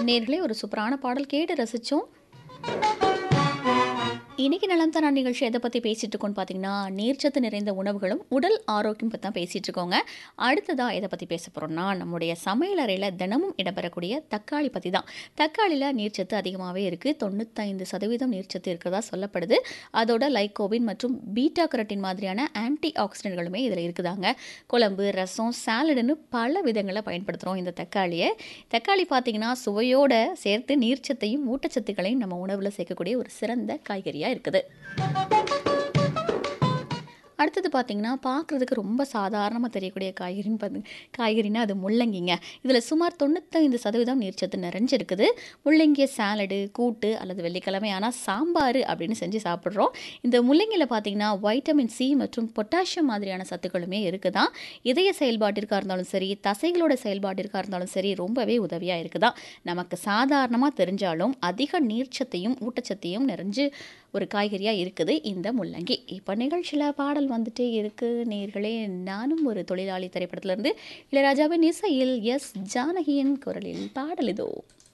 நேர்களே ஒரு சூப்பரான பாடல் கேட்டு ரசித்தோம் இன்னைக்கு நலம் தான் நான் நிகழ்ச்சி எதை பற்றி பேசிகிட்டு இருக்கோம்னு பார்த்தீங்கன்னா நீர்ச்சத்து நிறைந்த உணவுகளும் உடல் ஆரோக்கியம் பற்றி தான் பேசிகிட்டு இருக்கோங்க அடுத்ததாக எதை பற்றி பேச போகிறோம்னா நம்முடைய சமையலறையில் தினமும் இடம்பெறக்கூடிய தக்காளி பற்றி தான் தக்காளியில் நீர்ச்சத்து அதிகமாகவே இருக்குது தொண்ணூத்தைந்து சதவீதம் நீர்ச்சத்து இருக்கிறதா சொல்லப்படுது அதோட லைக்கோபின் மற்றும் பீட்டா கரட்டின் மாதிரியான ஆன்டி ஆக்சிடென்ட்களுமே இதில் இருக்குதாங்க குழம்பு ரசம் சாலடுன்னு பல விதங்களில் பயன்படுத்துகிறோம் இந்த தக்காளியை தக்காளி பார்த்தீங்கன்னா சுவையோட சேர்த்து நீர்ச்சத்தையும் ஊட்டச்சத்துக்களையும் நம்ம உணவில் சேர்க்கக்கூடிய ஒரு சிறந்த காய்கறியாக இருக்குது அடுத்தது பார்த்தீங்கன்னா பார்க்குறதுக்கு ரொம்ப சாதாரணமாக தெரியக்கூடிய காய்கறின்னு பார்த்து காய்கறினா அது முள்ளங்கிங்க இதில் சுமார் தொண்ணூத்தைந்து சதவீதம் நீர்ச்சத்து நிறைஞ்சிருக்குது முள்ளங்கிய சாலடு கூட்டு அல்லது வெள்ளிக்கிழமை ஆனால் சாம்பார் அப்படின்னு செஞ்சு சாப்பிட்றோம் இந்த முள்ளங்கியில் பார்த்தீங்கன்னா வைட்டமின் சி மற்றும் பொட்டாசியம் மாதிரியான சத்துக்களுமே இருக்குதான் இதய செயல்பாட்டிற்காக இருந்தாலும் சரி தசைகளோட செயல்பாட்டிற்காக இருந்தாலும் சரி ரொம்பவே உதவியாக இருக்குதான் நமக்கு சாதாரணமாக தெரிஞ்சாலும் அதிக நீர்ச்சத்தையும் ஊட்டச்சத்தையும் நிறைஞ்சு ஒரு காய்கறியாக இருக்குது இந்த முள்ளங்கி இப்போ நிகழ்ச்சியில் பாடல் வந்துட்டே இருக்கு நேர்களே நானும் ஒரு தொழிலாளி திரைப்படத்திலிருந்து இளையராஜாவின் இசையில் எஸ் ஜானகியின் குரலில் பாடல் இதோ